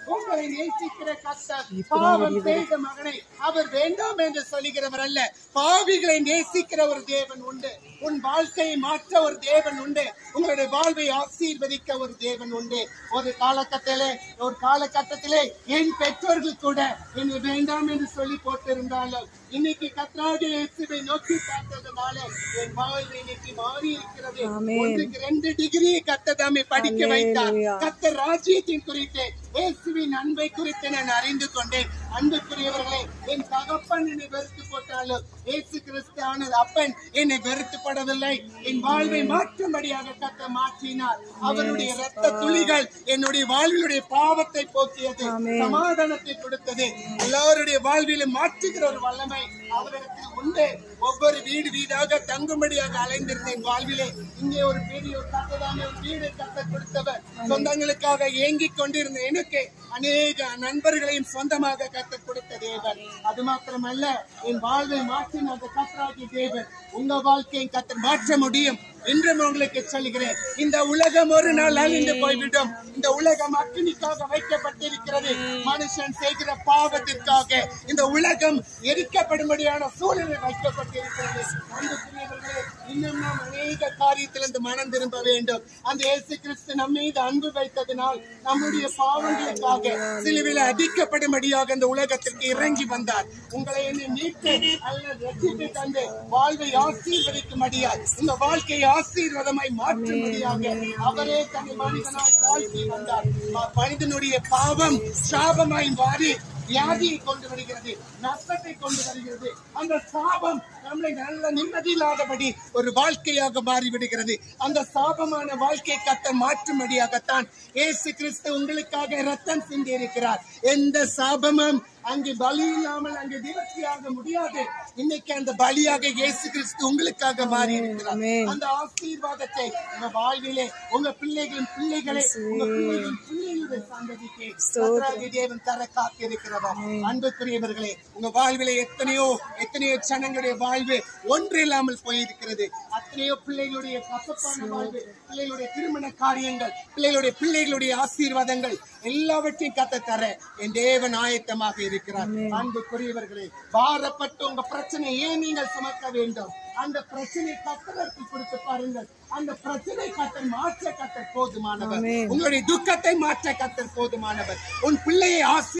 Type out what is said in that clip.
உங்களை நேசிக்கிற கர்த்தர் பாவம் செய்த மகனை அவர் வேண்டாம் என்று சொல்லுகிறவர் அல்ல பாவிகளை நேசிக்கிற ஒரு தேவன் உண்டு உன் வாழ்க்கையை மாற்ற ஒரு தேவன் உண்டு உங்களுடைய வாழ்வை ஆசீர்வதிக்க ஒரு தேவன் உண்டு ஒரு காலகட்டத்திலே ஒரு காலகட்டத்திலே என் பெற்றோர்கள் கூட என்னை வேண்டாம் என்று சொல்லி போட்டிருந்தாலும் இன்னைக்கு கத்ராக இயேசுவை நோக்கி பார்த்ததுனால என் வாழ்வு இன்னைக்கு மாறி இருக்கிறது ஒன்றுக்கு ரெண்டு டிகிரி கத்ததாமே படிக்க வைத்தார் கத்த ராஜ்யத்தின் குறித்து இயேசுவின் அன்பை குறித்து நான் அறிந்து கொண்டேன் அன்புக்குரியவர்களே என் தகப்பன் என்னை வெறுத்து போட்டாலும் இயேசு கிறிஸ்தானது அப்பன் என்னை வெறுத்துப்படவில்லை என் வாழ்வை மாற்றும்படியாக கத்த மாற்றினார் அவருடைய ரத்த துளிகள் என்னுடைய வாழ்விலுடைய பாவத்தை போக்கியது சமாதானத்தை கொடுத்தது எல்லாருடைய வாழ்விலும் மாற்றுகிற ஒரு வல்லமை அவரிடத்தில் உண்டு ஒவ்வொரு வீடு வீடாக தங்கும்படியாக அலைந்திருந்தேன் வாழ்விலே இங்கே ஒரு பெரிய ஒரு கட்டதான ஒரு வீடு கட்ட கொடுத்தவர் சொந்தங்களுக்காக ஏங்கிக் கொண்டிருந்த எனக்கு அநேக நண்பர்களையும் சொந்தமாக கத்த கொடுத்த தேவன் அது மாத்திரமல்ல என் வாழ்வை மாற்றின அந்த கத்தராகிய தேவன் உங்க வாழ்க்கையை கத்த மாற்ற முடியும் இன்றும் உங்களுக்கு சொல்கிறேன் இந்த உலகம் ஒரு நாள் அழிந்து போய்விடும் இந்த உலகம் அக்னிக்காக வைக்கப்பட்டிருக்கிறது மனுஷன் செய்கிற பாவத்திற்காக இந்த உலகம் எரிக்கப்படும்படியான சூழ்நிலை வைக்கப்பட்டிருக்கிறது அன்புக்குரியவர்களே இன்னும் நாம் அநேக காரியத்திலிருந்து மனம் திரும்ப வேண்டும் அந்த இயேசு கிறிஸ்து நம்ம மீது அன்பு வைத்ததினால் நம்முடைய பாவங்களுக்காக சிலுவையில் அடிக்கப்படும்படியாக இந்த உலகத்திற்கு இறங்கி வந்தார் உங்களை என்னை மீட்டு அல்லது ரட்சித்து தந்து வாழ்வை ஆசீர்வதிக்கும்படியாய் இந்த வாழ்க்கையை ஆசீர்வாதமாய் மாற்றும்படியாக அவரே தன்னை மனிதனாய் தாழ்த்தி வந்தார் ம- மனிதனுடைய பாவம் சாபமாய் மாறி வியாதியை கொண்டு வருகிறது நஷ்டத்தை கொண்டு வருகிறது அந்த சாபம் நம்மளை நல்ல நிம்மதி இல்லாதபடி ஒரு வாழ்க்கையாக மாறிவிடுகிறது அந்த சாபமான வாழ்க்கை கத்த மாற்றும்படியாகத்தான் இயேசு கிறிஸ்து உங்களுக்காக ரத்தம் சிந்தி இருக்கிறார் எந்த சாபமும் அங்கு பலி இல்லாமல் அங்கு நிவர்த்தியாக முடியாது இன்னைக்கு அந்த பலியாக இயேசு கிறிஸ்து உங்களுக்காக மாறி இருக்கிறார் அந்த ஆசீர்வாதத்தை உங்க வாழ்விலே உங்க பிள்ளைகளின் பிள்ளைகளை உங்க பிள்ளைகளின் பிள்ளைகளுடைய சந்ததிக்கு கர்த்தராகிய தேவன் தர காத்திருக்கிறவர் அன்புக்குரியவர்களே உங்க வாழ்விலே எத்தனையோ எத்தனையோ ஜனங்களுடைய வாழ்வு ஒன்று இல்லாமல் போயிருக்கிறது அத்தனையோ பிள்ளைகளுடைய கசப்பான வாழ்வு பிள்ளைகளுடைய திருமண காரியங்கள் பிள்ளைகளுடைய பிள்ளைகளுடைய ஆசீர்வாதங்கள் எல்லாவற்றையும் கத்த தர என் தேவன் ஆயத்தமாக இருக்கிறார் அன்புக்குரியவர்களே பாரப்பட்டு உங்க பிரச்சனை ஏன் நீங்கள் சுமக்க வேண்டும் அந்த பிரச்சனை கத்ததற்கு கொடுத்து பாருங்கள் அந்த பிரச்சனை கத்தர் மாற்ற கத்தர் போதுமானவர் உங்களுடைய துக்கத்தை மாற்ற கத்தர் போதுமானவர் உன் பிள்ளையை ஆசி